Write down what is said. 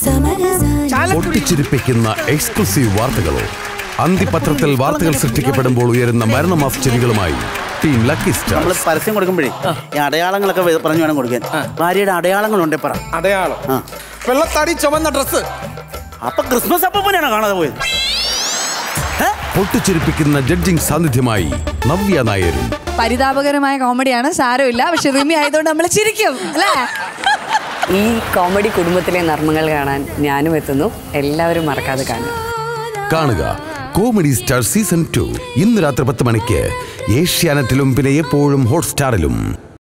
പൊട്ടിച്ചിരിപ്പിക്കുന്ന exclusive വാർത്തകളോ അന്തിപത്രത്തിൽ വാർത്തകൾ സൃഷ്ടിക്കപ്പെടുമ്പോൾ ഉയരുന്ന മരണം ഓഫ് ചെവികളുമായി ടീം ലക്കി സ്റ്റാർ നമ്മൾ പരസ്യം കൊടുക്കുമ്പോഴേ ഈ അടയാളങ്ങളൊക്കെ വെ- പറഞ്ഞു വേണം കൊടുക്കാൻ ഭാര്യയുടെ അടയാളങ്ങളുണ്ടേ പറ അടയാളം ആ. വെള്ളത്താടി ചുവന്ന ഡ്രസ് അപ്പൊ ക്രിസ്മസ് അപ്പനാണ് കാണാതെ പോയത് പൊട്ടിച്ചിരിപ്പിക്കുന്ന ജഡ്ജിംഗ് സാന്നിധ്യമായി നവ്യ നായരും പരിതാപകരമായ കോമഡിയാണ് സാരമില്ല പക്ഷെ റിമി ആയതുകൊണ്ട് നമ്മൾ ചിരിക്കും അല്ലേ ഈ കോമഡി കുടുംബത്തിലെ നർമ്മങ്ങൾ കാണാൻ ഞാനും എത്തുന്നു എല്ലാവരും മറക്കാതെ കാണുക കാണുക കോമഡി സ്റ്റാർ സീസൺ ടു ഇന്ന് രാത്രി പത്ത് മണിക്ക് ഏഷ്യാനെറ്റിലും പിന്നെ എപ്പോഴും ഹോട്ട്സ്റ്റാറിലും